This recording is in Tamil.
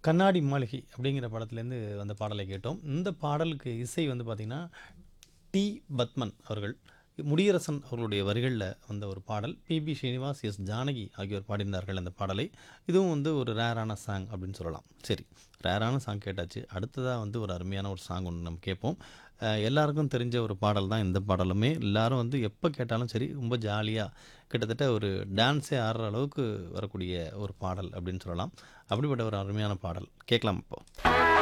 கண்ணாடி மாளிகை அப்படிங்கிற படத்துலேருந்து வந்த பாடலை கேட்டோம் இந்த பாடலுக்கு இசை வந்து பார்த்திங்கன்னா டி பத்மன் அவர்கள் முடியரசன் அவர்களுடைய வரிகளில் வந்த ஒரு பாடல் பிபி ஸ்ரீனிவாஸ் எஸ் ஜானகி ஆகியோர் பாடினார்கள் அந்த பாடலை இதுவும் வந்து ஒரு ரேரான சாங் அப்படின்னு சொல்லலாம் சரி ரேரான சாங் கேட்டாச்சு அடுத்ததாக வந்து ஒரு அருமையான ஒரு சாங் ஒன்று நம்ம கேட்போம் அஹ் எல்லாருக்கும் தெரிஞ்ச ஒரு பாடல் தான் இந்த பாடலுமே எல்லாரும் வந்து எப்போ கேட்டாலும் சரி ரொம்ப ஜாலியாக கிட்டத்தட்ட ஒரு டான்ஸே ஆடுற அளவுக்கு வரக்கூடிய ஒரு பாடல் அப்படின்னு சொல்லலாம் அப்படிப்பட்ட ஒரு அருமையான பாடல் கேட்கலாம் இப்போ